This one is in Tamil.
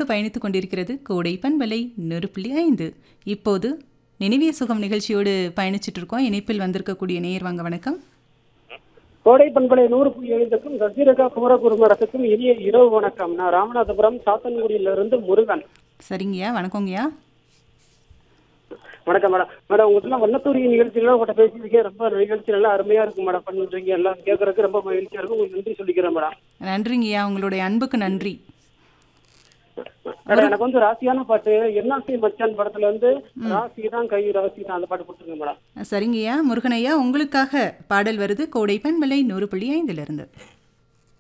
பயணித்துக் கொண்டிருக்கிறது கோடை பண்பலை நூறு புள்ளி ஐந்து இப்போது நினைவிய சுகம் நிகழ்ச்சியோடு பயணிச்சுட்டு இருக்கோம் இணைப்பில் வந்திருக்கக்கூடிய நேயர் வாங்க வணக்கம் கோடை பண்பலை நூறு புள்ளி ஐந்துக்கும் கசீரகா குமரகுருமரத்துக்கும் இனிய இரவு வணக்கம் நான் ராமநாதபுரம் சாத்தன்குடியிலிருந்து முருகன் சரிங்கய்யா வணக்கங்கய்யா வணக்கம் மேடம் மேடம் உங்கள்கிட்ட வண்ணத்தூரி நிகழ்ச்சியெல்லாம் உங்கள்கிட்ட பேசியிருக்கேன் ரொம்ப நிகழ்ச்சி நல்லா அருமையா இருக்கும் மேடம் பண்ணுறீங்க எல்லாம் கேட்கறதுக்கு ரொம்ப மகிழ்ச்சியா இருக்கும் உங்களுக்கு நன்றி சொல்லிக்கிறேன் மேடம் நன்றிங்கய்யா உங்களுடைய அன்புக்கு நன்றி மேடம் எனக்கு வந்து ராசியான பாட்டு என்னாசி மச்சான் படத்துல வந்து ராசி தான் கை ராசி தான் அந்த பாட்டு கொடுத்துருங்க மேடம் சரிங்கய்யா முருகனையா உங்களுக்காக பாடல் வருது கோடை பண்பலை நூறு புள்ளி ஐந்திலிருந்து